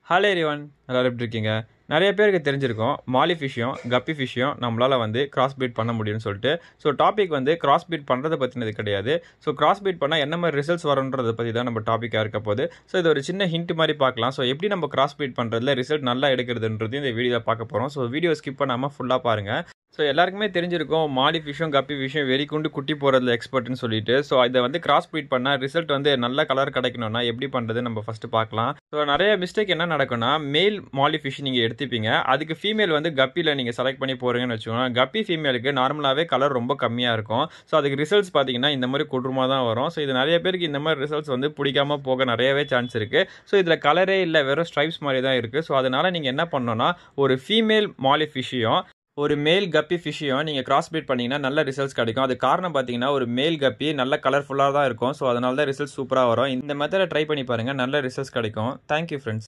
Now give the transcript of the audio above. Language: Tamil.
ஹலோ எரிவன் எல்லாரும் எப்படி இருக்கீங்க நிறைய பேருக்கு தெரிஞ்சிருக்கும் மாலி ஃபிஷ்ஷையும் கப்பி ஃபிஷ்ஷையும் நம்மளால் வந்து கிராஸ் பீட் பண்ண முடியும்னு சொல்லிட்டு ஸோ டாபிக் வந்து கிராஸ் பீட் பண்ணுறதை பற்றினது கிடையாது ஸோ கிராஸ் பீட் பண்ணால் என்ன மாதிரி ரிசல்ட்ஸ் வரும்ன்றதை பற்றி தான் நம்ம டாப்பிக்காக இருக்க போது ஸோ இது ஒரு சின்ன ஹிண்ட் மாதிரி பார்க்கலாம் ஸோ எப்படி நம்ம கிராஸ் பீட் பண்ணுறதுல ரிசல்ட் நல்லா எடுக்கிறதுன்றது இந்த வீடியோவில் பார்க்க போகிறோம் ஸோ வீடியோ ஸ்கிப் பண்ணாமல் ஃபுல்லாக பாருங்கள் ஸோ எல்லாருக்குமே தெரிஞ்சிருக்கும் மாடி ஃபிஷ்ஷும் கப்பி ஃபிஷ்ஷும் வெறி குண்டு குட்டி போகிறதுல எக்ஸ்பர்ட்னு சொல்லிட்டு ஸோ இதை வந்து கிராஸ் பீட் பண்ணால் ரிசல்ட் வந்து நல்ல கலர் கிடைக்கணும்னா எப்படி பண்ணுறது நம்ம ஃபஸ்ட்டு பார்க்கலாம் ஸோ நிறைய மிஸ்டேக் என்ன நடக்கும்னா மேல் மாலி ஃபிஷ் நீங்கள் எடுத்துப்பீங்க அதுக்கு ஃபீமேல் வந்து கப்பியில் நீங்கள் செலக்ட் பண்ணி போகிறீங்கன்னு வச்சுக்கோங்க கப்பி ஃபீமேலுக்கு நார்மலாகவே கலர் ரொம்ப கம்மியாக இருக்கும் ஸோ அதுக்கு ரிசல்ட்ஸ் பார்த்தீங்கன்னா இந்த மாதிரி குடும்பமாக தான் வரும் ஸோ இது நிறைய பேருக்கு இந்த மாதிரி ரிசல்ட்ஸ் வந்து பிடிக்காம போக நிறையவே சான்ஸ் இருக்குது ஸோ இதில் கலரே இல்லை வெறும் ஸ்ட்ரைப்ஸ் மாதிரி தான் இருக்குது ஸோ அதனால் நீங்கள் என்ன பண்ணணும்னா ஒரு ஃபீமேல் மாலி ஃபிஷ்ஷையும் ஒரு மேல் கப்பி ஃபிஷ்ஷையும் நீங்கள் கிராஸ் பீட் பண்ணிங்கன்னா நல்ல ரிசல்ட்ஸ் கிடைக்கும் அது காரணம் பார்த்தீங்கன்னா ஒரு மேல் கப்பி நல்ல கலர்ஃபுல்லாக தான் இருக்கும் ஸோ அதனால தான் ரிசல்ட்ஸ் சூப்பராக வரும் இந்த மெத்தடை ட்ரை பண்ணி பாருங்கள் நல்ல ரிசல்ட்ஸ் கிடைக்கும் தேங்க்யூ ஃப்ரெண்ட்ஸ்